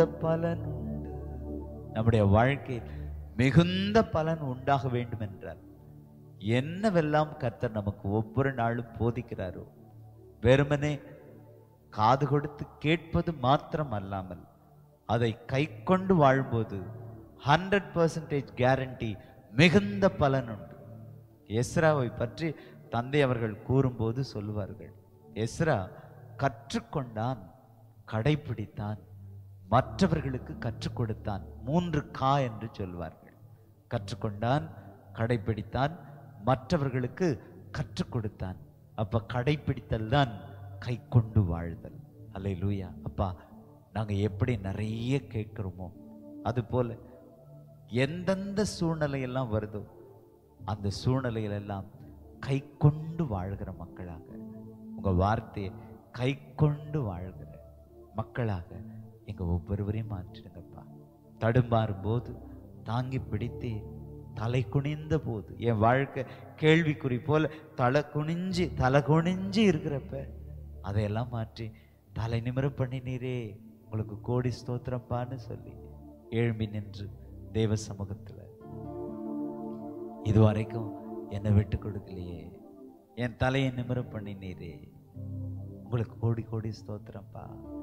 பலன் உண்டு நம்முடைய வாழ்க்கையில் மிகுந்த பலன் உண்டாக வேண்டும் என்றார் என்னவெல்லாம் கர்த்தர் நமக்கு ஒவ்வொரு நாளும் போதிக்கிறாரோ வெறுமனே காது கொடுத்து கேட்பது மாத்திரம் அல்லாமல் அதை கை கொண்டு வாழும்போது ஹண்ட்ரட் பர்சன்டேஜ் கேரண்டி மிகுந்த பலன் உண்டு எஸ்ராவை பற்றி தந்தை அவர்கள் கூறும்போது சொல்லுவார்கள் எஸ்ரா கற்றுக்கொண்டான் கடைபிடித்தான் மற்றவர்களுக்கு கற்றுக் கொடுத்தான் மூன்று கா என்று சொல்வார்கள் கற்றுக்கொண்டான் கடைபிடித்தான் மற்றவர்களுக்கு கற்றுக் கொடுத்தான் அப்ப கடைபிடித்தல் தான் கை கொண்டு வாழ்தல் அல்லை லூயா அப்பா நாங்க எப்படி நிறைய கேட்கிறோமோ அது போல எந்தெந்த சூழ்நிலையெல்லாம் வருதோ அந்த சூழ்நிலையிலெல்லாம் கை கொண்டு வாழ்கிற மக்களாக உங்க வார்த்தையை கை கொண்டு வாழ்கிற மக்களாக எங்க ஒவ்வொருவரையும் மாற்றிடுங்கப்பா தடுமாறும் போது தாங்கி பிடித்து தலை குனிந்த போது என் வாழ்க்கை கேள்விக்குறி போல தலை குனிஞ்சு தலை குனிஞ்சு இருக்கிறப்ப அதையெல்லாம் மாற்றி தலை நிமிர பண்ணினீரே உங்களுக்கு கோடி ஸ்தோத்திரப்பான்னு சொல்லி எழும்பி நின்று தேவ சமூகத்துல இதுவரைக்கும் என்னை விட்டு கொடுக்கலையே என் தலையை நிமிர பண்ணினீரே உங்களுக்கு கோடி கோடி ஸ்தோத்திரம்ப்பா